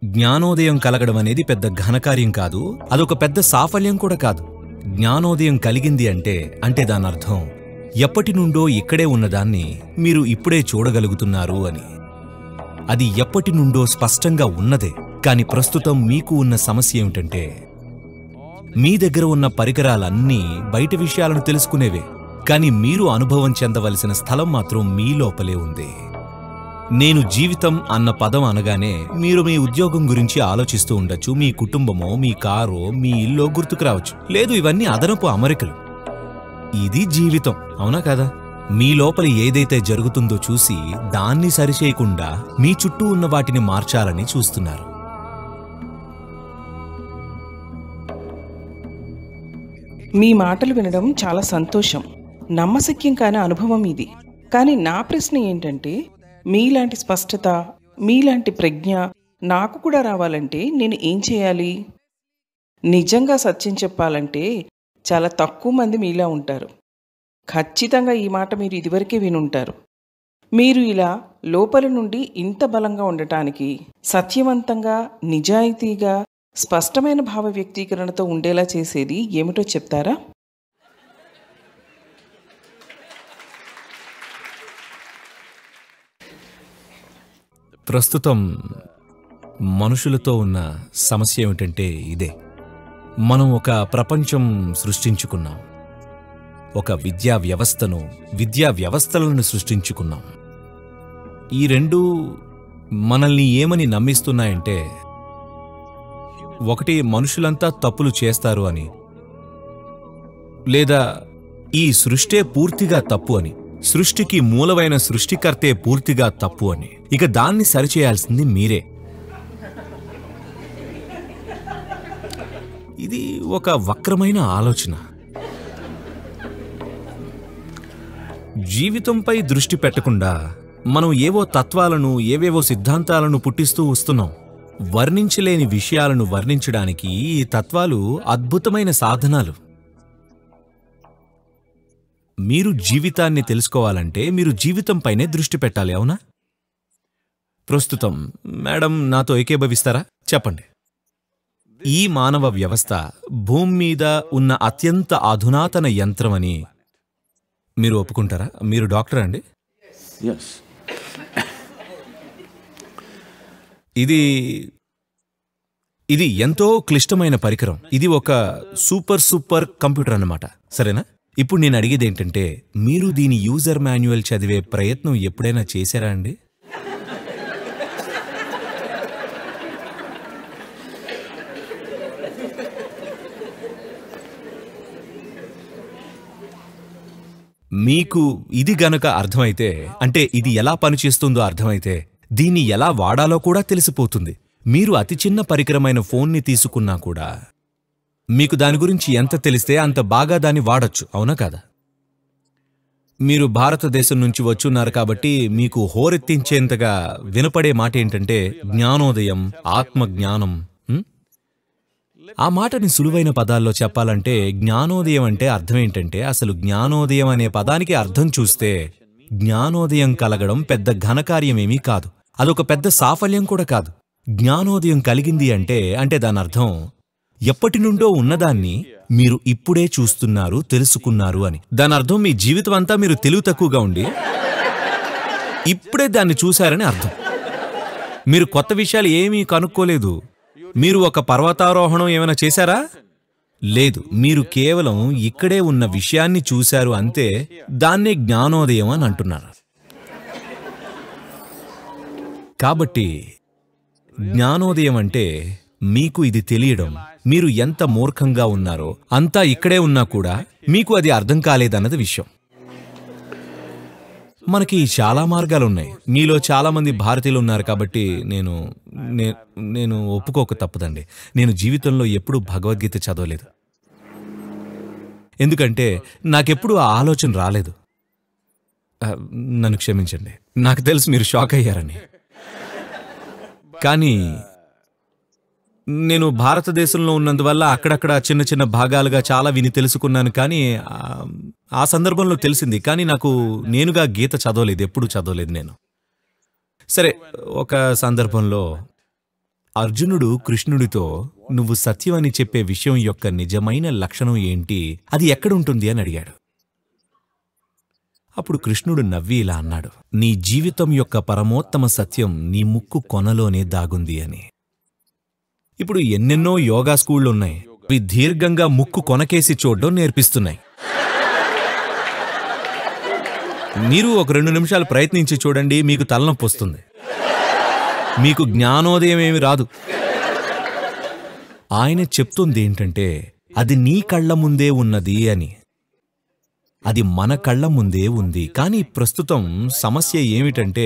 జ్ఞానోదయం కలగడం అనేది పెద్ద ఘనకార్యం కాదు అదొక పెద్ద సాఫల్యం కూడా కాదు జ్ఞానోదయం కలిగింది అంటే అంటే దాని అర్థం ఎప్పటి నుండో ఇక్కడే ఉన్నదాన్ని మీరు ఇప్పుడే చూడగలుగుతున్నారు అని అది ఎప్పటి నుండో స్పష్టంగా ఉన్నదే కాని ప్రస్తుతం మీకు ఉన్న సమస్య ఏమిటంటే మీ దగ్గర ఉన్న పరికరాలన్నీ బయట విషయాలను తెలుసుకునేవే కాని మీరు అనుభవం చెందవలసిన స్థలం మాత్రం మీ లోపలే ఉంది నేను జీవితం అన్న పదం అనగానే మీరు మీ ఉద్యోగం గురించి ఆలోచిస్తూ ఉండొచ్చు మీ కుటుంబమో మీ కారో మీ ఇల్లో గుర్తుకు రావచ్చు లేదు ఇవన్నీ అదనపు అమరికలు ఇది జీవితం అవునా కదా మీ లోపల ఏదైతే జరుగుతుందో చూసి దాన్ని సరిచేయకుండా మీ చుట్టూ ఉన్న వాటిని మార్చాలని చూస్తున్నారు మీ మాటలు వినడం చాలా సంతోషం నమ్మశక్యం కాని అనుభవం ఇది కానీ నా ప్రశ్న ఏంటంటే మీలాంటి స్పష్టత మీలాంటి ప్రజ్ఞ నాకు కూడా రావాలంటే నేను ఏం చేయాలి నిజంగా సత్యం చెప్పాలంటే చాలా తక్కువ మంది మీలా ఉంటారు ఖచ్చితంగా ఈ మాట మీరు ఇదివరకే వినుంటారు మీరు ఇలా లోపల నుండి ఇంత బలంగా ఉండటానికి సత్యవంతంగా నిజాయితీగా స్పష్టమైన భావ వ్యక్తీకరణతో ఉండేలా చేసేది ఏమిటో చెప్తారా ప్రస్తుతం మనుషులతో ఉన్న సమస్య ఏమిటంటే ఇదే మనం ఒక ప్రపంచం సృష్టించుకున్నాం ఒక విద్యా వ్యవస్థను విద్యా వ్యవస్థలను సృష్టించుకున్నాం ఈ రెండు మనల్ని ఏమని నమ్మిస్తున్నాయంటే ఒకటి మనుషులంతా తప్పులు చేస్తారు అని లేదా ఈ సృష్టే పూర్తిగా తప్పు అని సృష్టికి మూలమైన సృష్టికర్తే పూర్తిగా తప్పు అని ఇక దాన్ని సరిచేయాల్సింది మీరే ఇది ఒక వక్రమైన ఆలోచన జీవితంపై దృష్టి పెట్టకుండా మనం ఏవో తత్వాలను ఏవేవో సిద్ధాంతాలను పుట్టిస్తూ వస్తున్నాం వర్ణించలేని విషయాలను వర్ణించడానికి ఈ తత్వాలు అద్భుతమైన సాధనాలు మీరు జీవితాన్ని తెలుసుకోవాలంటే మీరు జీవితంపైనే దృష్టి పెట్టాలి అవునా ప్రస్తుతం మేడం నాతో ఏకీభవిస్తారా చెప్పండి ఈ మానవ వ్యవస్థ భూమి మీద ఉన్న అత్యంత అధునాతన యంత్రమని మీరు ఒప్పుకుంటారా మీరు డాక్టర్ అండి Yes. ఇది ఇది ఎంతో క్లిష్టమైన పరికరం ఇది ఒక సూపర్ సూపర్ కంప్యూటర్ అన్నమాట సరేనా ఇప్పుడు నేను అడిగేది ఏంటంటే మీరు దీని యూజర్ మాన్యువల్ చదివే ప్రయత్నం ఎప్పుడైనా చేశారా అండి మీకు ఇది గనక అర్థమైతే అంటే ఇది ఎలా పనిచేస్తుందో అర్థమైతే దీన్ని ఎలా వాడాలో కూడా తెలిసిపోతుంది మీరు అతి చిన్న పరికరమైన ఫోన్ని తీసుకున్నా కూడా మీకు దాని గురించి ఎంత తెలిస్తే అంత బాగా దాన్ని వాడొచ్చు అవునా కాదా మీరు భారతదేశం నుంచి వచ్చున్నారు కాబట్టి మీకు హోరెత్తించేంతగా వినపడే మాట ఏంటంటే జ్ఞానోదయం ఆత్మ జ్ఞానం ఉం? ఆ మాటని సులువైన పదాల్లో చెప్పాలంటే జ్ఞానోదయం అంటే అర్థం ఏంటంటే అసలు జ్ఞానోదయం అనే పదానికి అర్థం చూస్తే జ్ఞానోదయం కలగడం పెద్ద ఘనకార్యమేమీ కాదు అదొక పెద్ద సాఫల్యం కూడా కాదు జ్ఞానోదయం కలిగింది అంటే అంటే దాని అర్థం ఎప్పటి నుండో ఉన్నదాన్ని మీరు ఇప్పుడే చూస్తున్నారు తెలుసుకున్నారు అని దాని అర్థం మీ జీవితం అంతా మీరు తెలివి తక్కువగా ఉండి ఇప్పుడే దాన్ని చూశారని అర్థం మీరు కొత్త విషయాలు ఏమీ కనుక్కోలేదు మీరు ఒక పర్వతారోహణం ఏమైనా చేశారా లేదు మీరు కేవలం ఇక్కడే ఉన్న విషయాన్ని చూశారు అంతే దాన్నే జ్ఞానోదయం అని అంటున్నారు కాబట్టి జ్ఞానోదయం అంటే మీకు ఇది తెలియడం మీరు ఎంత మూర్ఖంగా ఉన్నారో అంతా ఇక్కడే ఉన్నా కూడా మీకు అది అర్థం కాలేదన్నది విషయం మనకి చాలా మార్గాలు ఉన్నాయి మీలో చాలా మంది భారతీయులు ఉన్నారు కాబట్టి నేను నే- నేను ఒప్పుకోక తప్పదండి నేను జీవితంలో ఎప్పుడూ భగవద్గీత చదవలేదు ఎందుకంటే నాకెప్పుడు ఆ ఆలోచన రాలేదు ఆ, నన్ను క్షమించండి నాకు తెలుసు మీరు షాక్ అయ్యారని కానీ నేను భారతదేశంలో ఉన్నందువల్ల అక్కడక్కడ చిన్న చిన్న భాగాలుగా చాలా విని తెలుసుకున్నాను కానీ ఆ, ఆ సందర్భంలో తెలిసింది కానీ నాకు నేనుగా గీత చదవలేదు ఎప్పుడు చదవలేదు నేను సరే ఒక సందర్భంలో అర్జునుడు కృష్ణుడితో నువ్వు సత్యం అని చెప్పే విషయం యొక్క నిజమైన లక్షణం ఏంటి అది ఎక్కడుంటుంది అని అడిగాడు అప్పుడు కృష్ణుడు నవ్వి ఇలా అన్నాడు నీ జీవితం యొక్క పరమోత్తమ సత్యం నీ ముక్కు కొనలోనే దాగుంది అని ఇప్పుడు ఎన్నెన్నో యోగా స్కూళ్ళున్నాయి అవి దీర్ఘంగా ముక్కు కొనకేసి చూడడం నేర్పిస్తున్నాయి మీరు ఒక రెండు నిమిషాలు ప్రయత్నించి చూడండి మీకు తలనొప్పి వస్తుంది మీకు జ్ఞానోదయం ఏమి రాదు ఆయన చెప్తుంది ఏంటంటే అది నీ కళ్ళ ముందే ఉన్నది అని అది మన కళ్ళ ముందే ఉంది కానీ ప్రస్తుతం సమస్య ఏమిటంటే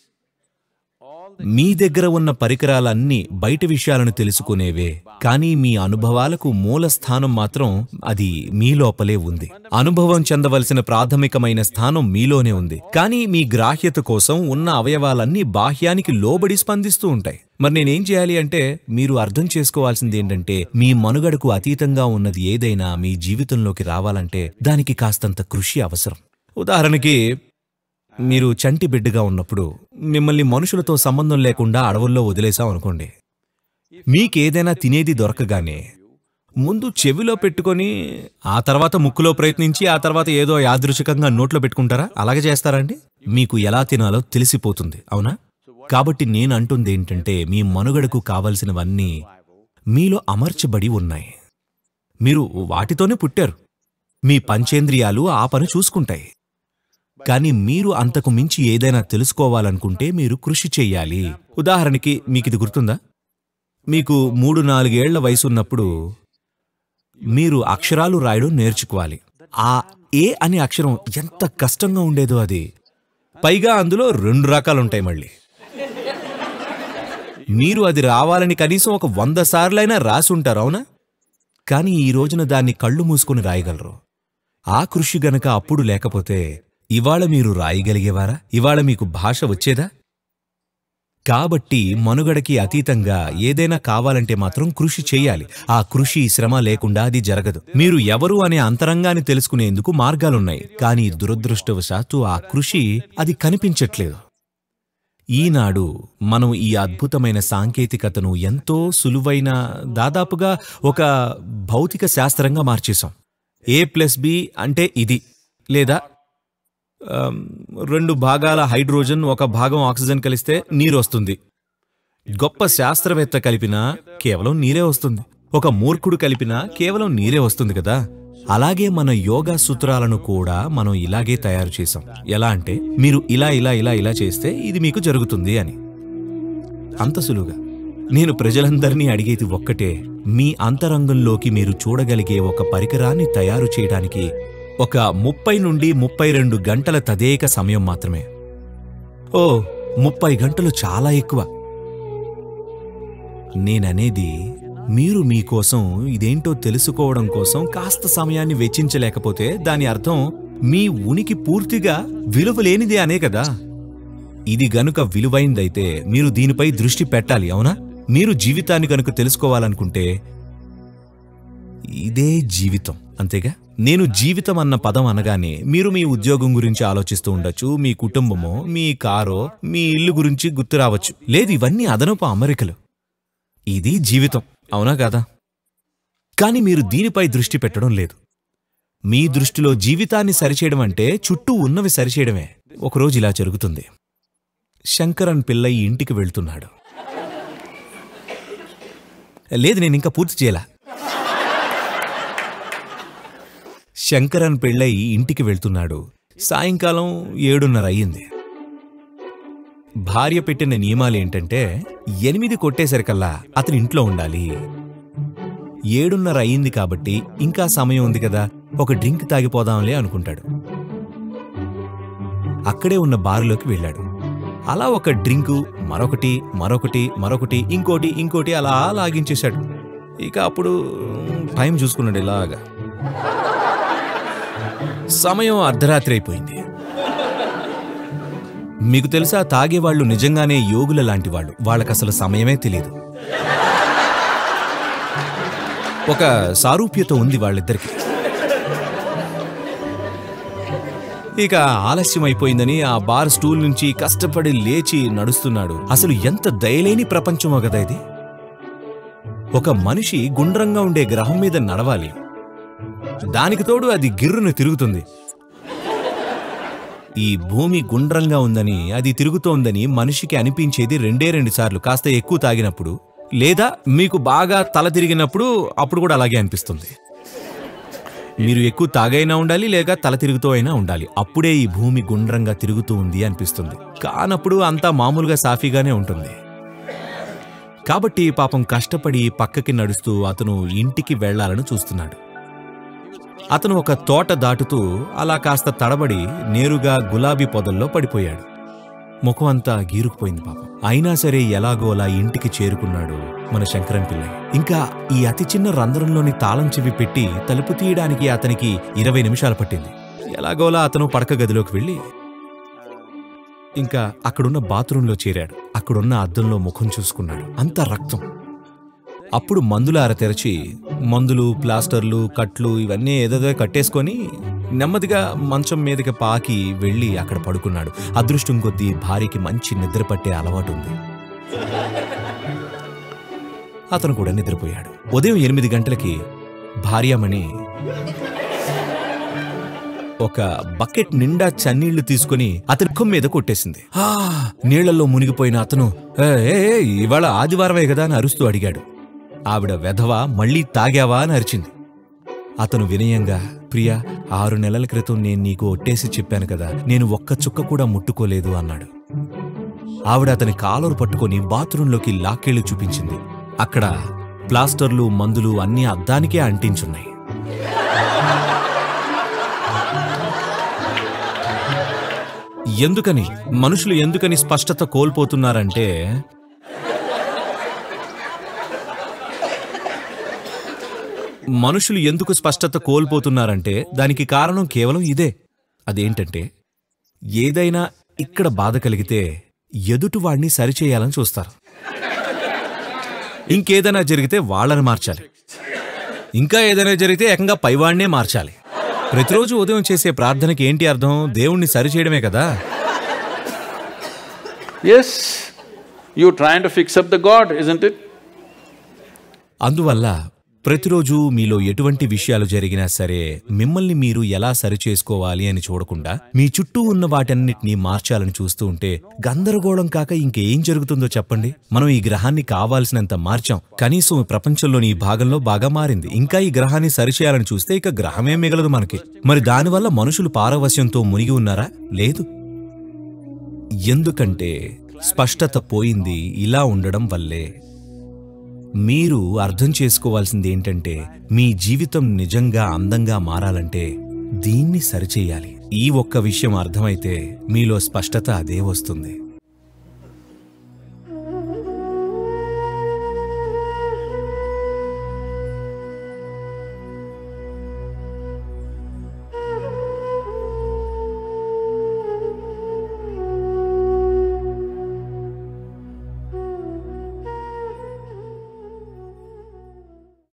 మీ దగ్గర ఉన్న పరికరాలన్నీ బయట విషయాలను తెలుసుకునేవే కానీ మీ అనుభవాలకు మూల స్థానం మాత్రం అది మీ లోపలే ఉంది అనుభవం చెందవలసిన ప్రాథమికమైన స్థానం మీలోనే ఉంది కానీ మీ గ్రాహ్యత కోసం ఉన్న అవయవాలన్నీ బాహ్యానికి లోబడి స్పందిస్తూ ఉంటాయి మరి నేనేం చేయాలి అంటే మీరు అర్థం చేసుకోవాల్సింది ఏంటంటే మీ మనుగడకు అతీతంగా ఉన్నది ఏదైనా మీ జీవితంలోకి రావాలంటే దానికి కాస్తంత కృషి అవసరం ఉదాహరణకి మీరు చంటి బిడ్డగా ఉన్నప్పుడు మిమ్మల్ని మనుషులతో సంబంధం లేకుండా అడవుల్లో వదిలేసాం అనుకోండి మీకేదైనా తినేది దొరకగానే ముందు చెవిలో పెట్టుకొని ఆ తర్వాత ముక్కులో ప్రయత్నించి ఆ తర్వాత ఏదో యాదృశికంగా నోట్లో పెట్టుకుంటారా అలాగే చేస్తారండి మీకు ఎలా తినాలో తెలిసిపోతుంది అవునా కాబట్టి నేను అంటుంది ఏంటంటే మీ మనుగడకు కావలసినవన్నీ మీలో అమర్చబడి ఉన్నాయి మీరు వాటితోనే పుట్టారు మీ పంచేంద్రియాలు ఆ పని చూసుకుంటాయి కానీ మీరు అంతకు మించి ఏదైనా తెలుసుకోవాలనుకుంటే మీరు కృషి చెయ్యాలి ఉదాహరణకి మీకు ఇది గుర్తుందా మీకు మూడు నాలుగేళ్ల వయసున్నప్పుడు మీరు అక్షరాలు రాయడం నేర్చుకోవాలి ఆ ఏ అనే అక్షరం ఎంత కష్టంగా ఉండేదో అది పైగా అందులో రెండు రకాలుంటాయి మళ్ళీ మీరు అది రావాలని కనీసం ఒక వంద సార్లైనా రాసి ఉంటారు అవునా కానీ ఈ రోజున దాన్ని కళ్ళు మూసుకుని రాయగలరు ఆ కృషి గనక అప్పుడు లేకపోతే ఇవాళ మీరు రాయగలిగేవారా ఇవాళ మీకు భాష వచ్చేదా కాబట్టి మనుగడకి అతీతంగా ఏదైనా కావాలంటే మాత్రం కృషి చేయాలి ఆ కృషి శ్రమ లేకుండా అది జరగదు మీరు ఎవరు అనే అంతరంగాన్ని తెలుసుకునేందుకు మార్గాలున్నాయి కానీ దురదృష్టవశాత్తు ఆ కృషి అది కనిపించట్లేదు ఈనాడు మనం ఈ అద్భుతమైన సాంకేతికతను ఎంతో సులువైన దాదాపుగా ఒక భౌతిక శాస్త్రంగా మార్చేశాం ఏ ప్లస్ బి అంటే ఇది లేదా ఆమ్, రెండు భాగాల హైడ్రోజన్ ఒక భాగం ఆక్సిజన్ కలిస్తే నీరు వస్తుంది గొప్ప శాస్త్రవేత్త కలిపినా కేవలం నీరే వస్తుంది ఒక మూర్ఖుడు కలిపినా కేవలం నీరే వస్తుంది కదా అలాగే మన యోగా సూత్రాలను కూడా మనం ఇలాగే తయారు చేసాం ఎలా అంటే మీరు ఇలా ఇలా ఇలా ఇలా చేస్తే ఇది మీకు జరుగుతుంది అని అంత సులువుగా నేను ప్రజలందరినీ అడిగేది ఒక్కటే మీ అంతరంగంలోకి మీరు చూడగలిగే ఒక పరికరాన్ని తయారు చేయడానికి ఒక ముప్పై నుండి ముప్పై రెండు గంటల తదేక సమయం మాత్రమే ఓ ముప్పై గంటలు చాలా ఎక్కువ నేననేది మీరు మీకోసం ఇదేంటో తెలుసుకోవడం కోసం కాస్త సమయాన్ని వెచ్చించలేకపోతే దాని అర్థం మీ ఉనికి పూర్తిగా విలువలేనిదే అనే కదా ఇది గనుక విలువైందైతే మీరు దీనిపై దృష్టి పెట్టాలి అవునా మీరు జీవితాన్ని గనుక తెలుసుకోవాలనుకుంటే ఇదే జీవితం అంతేగా నేను జీవితం అన్న పదం అనగానే మీరు మీ ఉద్యోగం గురించి ఆలోచిస్తూ ఉండొచ్చు మీ కుటుంబమో మీ కారో మీ ఇల్లు గురించి గుర్తు రావచ్చు లేదు ఇవన్నీ అదనపు అమరికలు ఇది జీవితం అవునా కాదా కానీ మీరు దీనిపై దృష్టి పెట్టడం లేదు మీ దృష్టిలో జీవితాన్ని సరిచేయడం అంటే చుట్టూ ఉన్నవి సరిచేయడమే ఒకరోజు ఇలా జరుగుతుంది శంకరన్ పిల్లై ఇంటికి వెళ్తున్నాడు లేదు నేను ఇంకా పూర్తి చేయలా శంకరన్ పెళ్ళై ఇంటికి వెళ్తున్నాడు సాయంకాలం ఏడున్నర అయ్యింది భార్య పెట్టిన నియమాలేంటంటే ఎనిమిది కొట్టేసరికల్లా అతను ఇంట్లో ఉండాలి ఏడున్నర అయ్యింది కాబట్టి ఇంకా సమయం ఉంది కదా ఒక డ్రింక్ తాగిపోదాంలే అనుకుంటాడు అక్కడే ఉన్న బారులోకి వెళ్ళాడు అలా ఒక డ్రింకు మరొకటి మరొకటి మరొకటి ఇంకోటి ఇంకోటి అలా లాగించేశాడు ఇక అప్పుడు టైం చూసుకున్నాడు ఇలాగా సమయం అర్ధరాత్రి అయిపోయింది మీకు తెలుసా తాగేవాళ్ళు నిజంగానే యోగుల లాంటి వాళ్ళు వాళ్ళకసలు సమయమే తెలియదు ఒక సారూప్యత ఉంది వాళ్ళిద్దరికి ఇక ఆలస్యం అయిపోయిందని ఆ బార్ స్టూల్ నుంచి కష్టపడి లేచి నడుస్తున్నాడు అసలు ఎంత దయలేని ప్రపంచమో కదా ఇది ఒక మనిషి గుండ్రంగా ఉండే గ్రహం మీద నడవాలి దానికి తోడు అది గిర్రును తిరుగుతుంది ఈ భూమి గుండ్రంగా ఉందని అది తిరుగుతోందని మనిషికి అనిపించేది రెండే రెండు సార్లు కాస్త ఎక్కువ తాగినప్పుడు లేదా మీకు బాగా తల తిరిగినప్పుడు అప్పుడు కూడా అలాగే అనిపిస్తుంది మీరు ఎక్కువ తాగైనా ఉండాలి లేక తల తిరుగుతూ అయినా ఉండాలి అప్పుడే ఈ భూమి గుండ్రంగా తిరుగుతూ ఉంది అనిపిస్తుంది కానప్పుడు అంతా మామూలుగా సాఫీగానే ఉంటుంది కాబట్టి పాపం కష్టపడి పక్కకి నడుస్తూ అతను ఇంటికి వెళ్లాలని చూస్తున్నాడు అతను ఒక తోట దాటుతూ అలా కాస్త తడబడి నేరుగా గులాబీ పొదల్లో పడిపోయాడు ముఖం అంతా గీరుకుపోయింది పాపం అయినా సరే ఎలాగోలా ఇంటికి చేరుకున్నాడు మన శంకరం పిల్లై ఇంకా ఈ అతి చిన్న రంధ్రంలోని తాళం చెవి పెట్టి తలుపు తీయడానికి అతనికి ఇరవై నిమిషాలు పట్టింది ఎలాగోలా అతను పడక గదిలోకి వెళ్ళి ఇంకా అక్కడున్న బాత్రూంలో చేరాడు అక్కడున్న అద్దంలో ముఖం చూసుకున్నాడు అంత రక్తం అప్పుడు మందుల అర తెరచి మందులు ప్లాస్టర్లు కట్లు ఇవన్నీ ఏదేదో కట్టేసుకొని నెమ్మదిగా మంచం మీదకి పాకి వెళ్ళి అక్కడ పడుకున్నాడు అదృష్టం కొద్దీ భార్యకి మంచి నిద్ర పట్టే అలవాటు ఉంది అతను కూడా నిద్రపోయాడు ఉదయం ఎనిమిది గంటలకి భార్యమణి ఒక బకెట్ నిండా చన్నీళ్లు తీసుకుని అతని ముఖం మీద కొట్టేసింది ఆ నీళ్లలో మునిగిపోయిన అతను "ఏ, ఏ, ఏ, ఇవాళ ఆదివారమే కదా అని అరుస్తూ అడిగాడు ఆవిడ వెధవ మళ్ళీ తాగావా అని అరిచింది అతను వినయంగా ప్రియా ఆరు నెలల క్రితం నేను నీకు ఒట్టేసి చెప్పాను కదా నేను ఒక్క చుక్క కూడా ముట్టుకోలేదు అన్నాడు ఆవిడ అతని కాలరు పట్టుకొని బాత్రూంలోకి లాక్కెళ్లి చూపించింది అక్కడ ప్లాస్టర్లు మందులు అన్నీ అద్దానికే అంటించున్నాయి ఎందుకని మనుషులు ఎందుకని స్పష్టత కోల్పోతున్నారంటే మనుషులు ఎందుకు స్పష్టత కోల్పోతున్నారంటే దానికి కారణం కేవలం ఇదే అదేంటంటే ఏదైనా ఇక్కడ బాధ కలిగితే ఎదుటివాణ్ణి సరిచేయాలని చూస్తారు ఇంకేదైనా జరిగితే వాళ్ళని మార్చాలి ఇంకా ఏదైనా జరిగితే ఏకంగా పైవాణ్ణే మార్చాలి ప్రతిరోజు ఉదయం చేసే ప్రార్థనకి ఏంటి అర్థం దేవుణ్ణి సరిచేయడమే కదా Yes, you're trying to fix up the God, isn't it? అందువల్ల ప్రతిరోజు మీలో ఎటువంటి విషయాలు జరిగినా సరే మిమ్మల్ని మీరు ఎలా సరిచేసుకోవాలి అని చూడకుండా మీ చుట్టూ ఉన్న వాటన్నిటినీ మార్చాలని చూస్తూ ఉంటే గందరగోళం కాక ఇంకేం జరుగుతుందో చెప్పండి మనం ఈ గ్రహాన్ని కావాల్సినంత మార్చాం కనీసం ఈ ప్రపంచంలోని ఈ భాగంలో బాగా మారింది ఇంకా ఈ గ్రహాన్ని సరిచేయాలని చూస్తే ఇక గ్రహమే మిగలదు మనకి మరి దానివల్ల మనుషులు పారవశ్యంతో మునిగి ఉన్నారా లేదు ఎందుకంటే స్పష్టత పోయింది ఇలా ఉండడం వల్లే మీరు అర్థం చేసుకోవాల్సింది ఏంటంటే మీ జీవితం నిజంగా అందంగా మారాలంటే దీన్ని సరిచేయాలి ఈ ఒక్క విషయం అర్థమైతే మీలో స్పష్టత అదే వస్తుంది